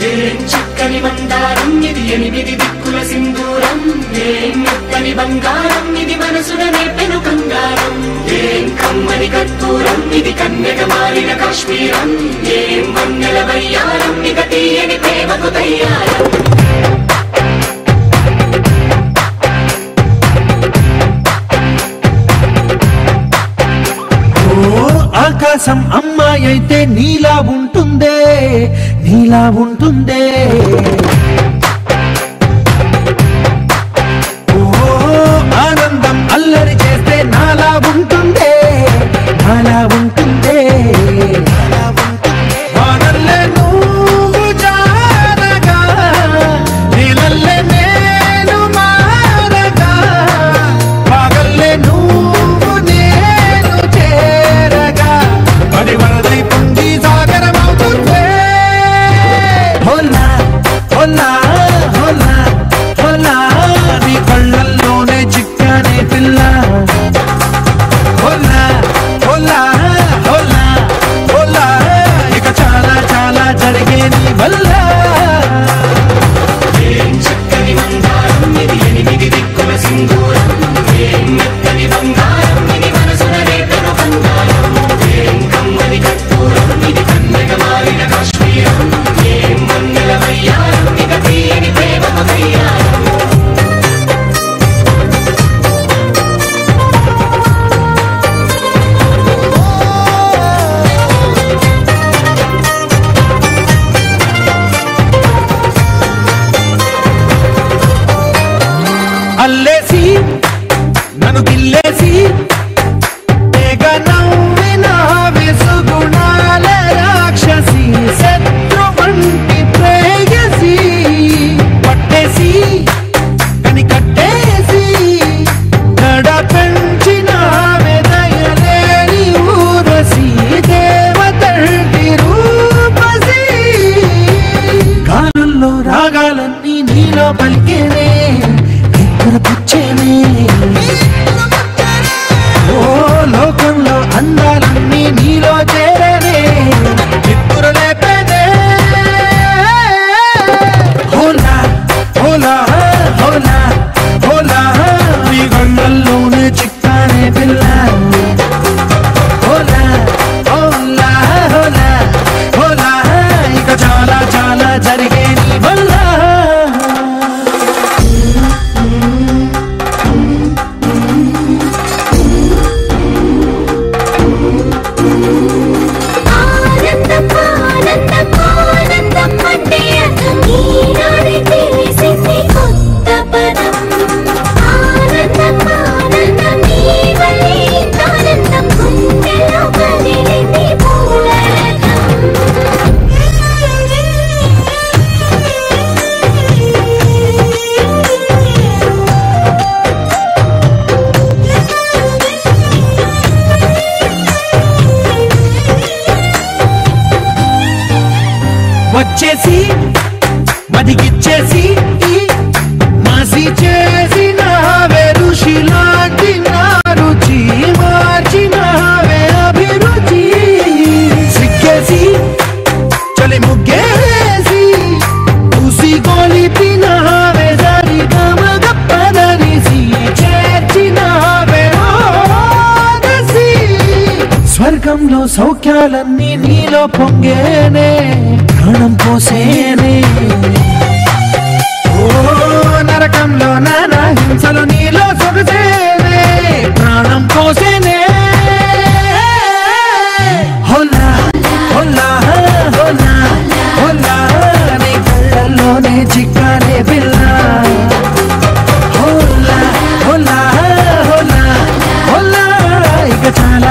ఏం చక్కని మందారం ఇది ఎనిమిది దిక్కుల సింధూరం ఏం మెత్తని బంగారం ఇది మనసున రేపెను కంగారం ఏం కమ్మని కర్పూరం ఇది కన్యక మారిన కాశ్మీరం ఏం వన్నెల వయ్యారం ఇక తీయని ప్రేమకు తయ్యారం ఓ ఆకాశం అమ్మాయి అయితే నీలా ఉంటుందే నీలా ఉంటుందే ఓ ఆనందం అల్లరి చేస్తే నాలా ఉంటుందే నాలా ఉంటుందే వానల్లే నువ్వు జారగా నీలల్లే నేను మారగా పగల్లే నువ్వు నేను చేరగా పడి వరదై పొంగి సాగరమవుతుందే హోలా హోలా హోలా హోలా నీ కళ్ళల్లోనే చిక్కానే పిల్ల హోలా హోలా హోలా హోలా ఇక చాలా చాలా జరిగే నీ వల్ల ఏం చక్కని మందారం ఇది ఎనిమిది దిక్కుల సింధూరం ఏం మెత్తని బంగారం ఇది మనసున రేపెను కంగారం ఏం కమ్మని కర్పూరం ఇది కన్నెగ మారిన కాశ్మీరం ఏం వన్నెల వయ్యారం ఇక తీయని ప్రేమకు తయ్యారం అల్లేసి నన్ను గిల్లేసి తెగ నవ్విన విసుగుణాల రాక్షసి శత్రు వంటి ప్రేయసి పట్టేసి కని కట్టేసి నడ పెంచిన వెదయలేని ఊరసి దేవతంటి రూపసి గాలుల్లో రాగాలన్నీ నీలో పలికేనే నిద్ర పుచ్చేనే ఓ లోకంలో అందాలన్నీ నీలో చేరనే నిద్ర లేపేనే హోలా హోలా హోలా హోలా నీ గంగల్లోనే చిక్కానే పిల్ల హోలా హోలా హోలా హోలా ఇక చాలా చాలా జరిగే నీ వల్ల ఆనందం ఆనందం ఆనందం అంటే ఈనాడే తెలిసింది కొత్త పదం ఆనందం ఆనందం నీ వల్లే ఇంత ఆనందం గుండెలో కదిలింది పూలరథం వచ్చేసి మదిగిచ్చేసి మాసి చేసిన ఋషిలాంటి నా రుచి మార్చినావే అభిరుచి సిక్కేసి చలి ముగ్గేసి చూసి గొలిపినావే సరి గమగప్పదనిసి చేర్చినావే ఓదసి స్వర్గంలో సౌఖ్యాలన్నీ నీలో పొంగేనే ప్రాణం పోసేనే ఓ నరకంలో నానా హింసలు నీలో సొగసేనే ప్రాణం పోసేనే హోలా హోలా హోలా హోలా నీ కళ్ళల్లోనే చిక్కానే పిల్ల హోలా హోలా హోలా హోలా ఇక చాలా